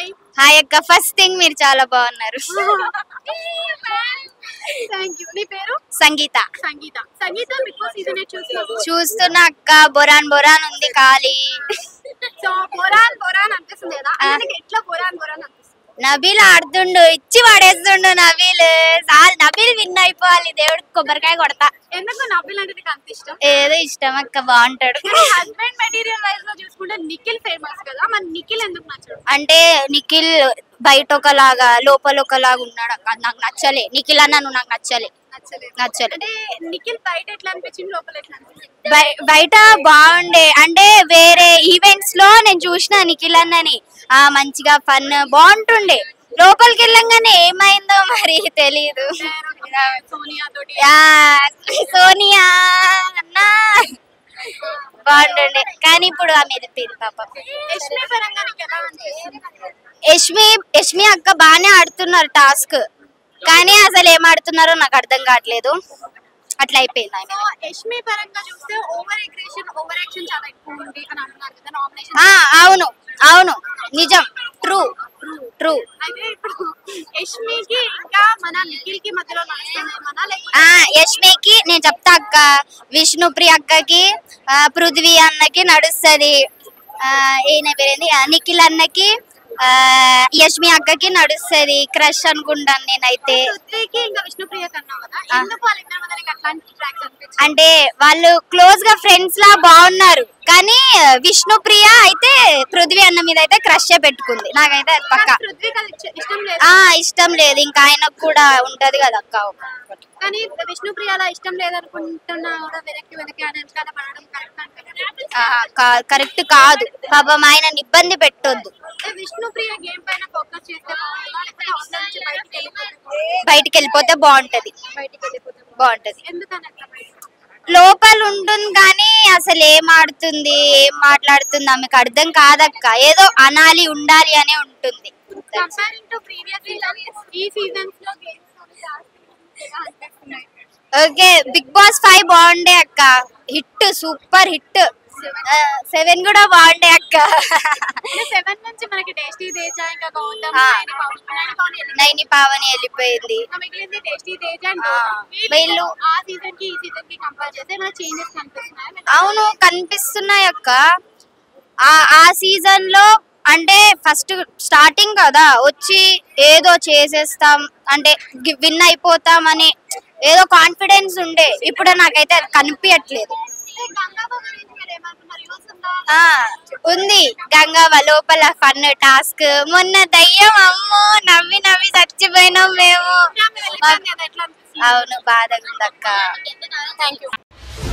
Hi hi అక్క first thing మీరు చాలా బాగున్నారు థ్యాంక్ యూ నీ పేరు Sangeetha Sangeetha Sangeetha Bigg Boss season eight చూస్తున్నావు చూస్తున్న అక్క బొరాన్ బొరాన్ ఉంది ఖాళీ సో బొరాన్ బొరాన్ అనిపిస్తుంది కదా ఆ. అందుకే ఎట్లా బొరాన్ బొరాన్ అనిపిస్తుంది నబీల్ ఆడుతుండు ఇచ్చి పడేస్తుండు నబీల్ చాలు నబీల్ విన్ అయిపోవాలి దేవుడికి కొబ్బరికాయ కొడతా ఎందుకు నవ్వులు అంటే నీకు అంత ఇష్టం ఏదో ఇష్టం అక్క బాగుంటాడు హస్బెండ్ మెటీరియల్ వైజ్ లో చూసుకుంటే నిఖిల్ ఫేమస్ కదా మరి నిఖిల్ ఎందుకు నచ్చడు అంటే నిఖిల్ బయట ఒకలాగా లోపల ఒకలాగా ఉన్నాడు అక్క నాకు నచ్చలే నిఖిల్ అన్న నువ్వు నాకు నచ్చలే నచ్చలేదు నచ్చలే అంటే నిఖిల్ బయట ఎట్లా అనిపించింది లోపల ఎట్లా అనిపించింది బయ- బయట బాగుండే అంటే వేరే ఈవెంట్స్ లో నేను చూసిన నిఖిల్ అన్నని ఆ మంచిగా ఫన్ బాగుంటుండే లోపలికి వెళ్ళంగానే ఏమైందో మరి తెలియదు సోనియా తోటి యా, సోనియా అన్నా బాగుంటుండే కానీ ఇప్పుడు ఆమె వెళ్ళిపోయింది పాపం యష్మి పరంగా నీకు ఎలా అనిపిస్తుంది యష్మి యష్మి అక్క బాగానే ఆడుతున్నారు టాస్క్ కానీ అసలు ఏం ఆడుతున్నారో నాకు అర్థం కావట్లేదు అట్లా అయిపోయింది ఆమె సో యష్మి పరంగా చూస్తే ఓవర్ ఎగ్రేషన్ ఓవర్ యాక్షన్ చాలా ఎక్కువ ఉంది అని అంటున్నారు కదా నామినేషన్ ఆ, అవును అవును నిజం ట్రూ ట్రూ అయితే ఇప్పుడు యష్మికి ఇంకా మన నిఖిల్ కి మధ్యలో నడుస్తుంది మన లేకపోతే ఆ యష్మికి నేను చెప్తా అక్క విష్ణుప్రియ అక్కకి ఆ, పృథ్వీ అన్నకి నడుస్తుంది ఈయన పేరేంది ఆ, నిఖిల్ అన్నకి ఆ, యష్మి అక్కకి నడుస్తుంది క్రష్ అనుకుంటాను నేనైతే పృథ్వీకి ఇంకా విష్ణుప్రియ కన్నా కదా ఎందుకు వాళ్ళిద్దరి మధ్య నీకు అట్లాంటి ట్రాక్స్ అనిపించింది అంటే వాళ్ళు క్లోజ్ గా ఫ్రెండ్స్ లా బాగున్నారు కానీ విష్ణుప్రియ అయితే పృథ్వీ అన్న మీద అయితే క్రష్ పెట్టుకుంది నాకైతే అది పక్క కానీ పృథ్వీకి అది ఇచ్చ- ఇష్టం లేదు ఆ ఇష్టం లేదు ఇంకా ఆయనకు కూడా ఉంటది కదా అక్క ఒకటి. కానీ విష్ణుప్రియ అలా ఇష్టం లేదనుకుంటున్నా కూడా వెనక్కి వెనక్కి ఆయన వెనకాల పడడం కరెక్ట్ ఆ, కా- కరెక్ట్ కాదు పాపం ఆయనని ఇబ్బంది పెట్టొద్దు విష్ణుప్రియ గేమ్ పైన ఫోకస్ చేస్తే బాగుంటుందా లేకపోతే అవసరం నుంచి బయటకి వెళ్ళిపోతే బయటికి వెళ్ళిపోతే బాగుంటది బయటికి వెళ్ళిపోతే బాగుంటది ఎందుకని అట్లా బయటకి లోపల ఉంటుంది కానీ అసలు ఏం ఆడుతుంది ఏం మాట్లాడుతుంది ఆమెకు అర్థం కాదక్క ఏదో అనాలి ఉండాలి అనే ఉంటుంది కంపేరింగ్ టు ప్రీవియస్ సీజన్స్ ఈ సీజన్స్ లో గేమ్స్ అనిపిస్తున్నాయి ఓకే బిగ్ బాస్ ఫైవ్ బాగుండే అక్క హిట్ సూపర్ హిట్ సెవెన్ కూడా బాగుండే అక్క సెవెన్ నుంచి మనకి టేస్టీ తేజ ఇంకా గౌతమ్ ఆ. నైని పవన్ నైని పవన్ వెళ్ళిపోయింది. నైని పావని వెళ్ళిపోయింది ఇంకా మిగిలింది టేస్టీ తేజ అండ్ ఆ. గౌతమ్. వీళ్ళు వీళ్ళు- ఆ సీజన్ కి ఈ సీజన్ కి కంపేర్ చేస్తే ఏమైనా చేంజెస్ కనిపిస్తున్నాయి అవును కనిపిస్తున్నాయి అక్క ఆ ఆ సీజన్ లో అంటే ఫస్ట్ స్టార్టింగ్ కదా వచ్చి ఏదో చేసేస్తాం అంటే విన్ అయిపోతాం అని ఏదో కాన్ఫిడెన్స్ ఉండే ఇప్పుడు నాకైతే అది కనిపించట్లేదు గంగాబాబు గురించి మీరు ఏమనుకున్నారు యూస్ ఉందా ఆ ఉంది గంగవ్వ లోపల ఫన్ టాస్క్ మొన్న దయ్యం అమ్మో నవ్వి నవ్వి చచ్చిపోయినాం మేము ఆమె వెళ్ళిపోయింది కదా ఎట్లా అనిపిస్తుంది అవును బాధగా ఉంది అక్క థ్యాంక్ యూ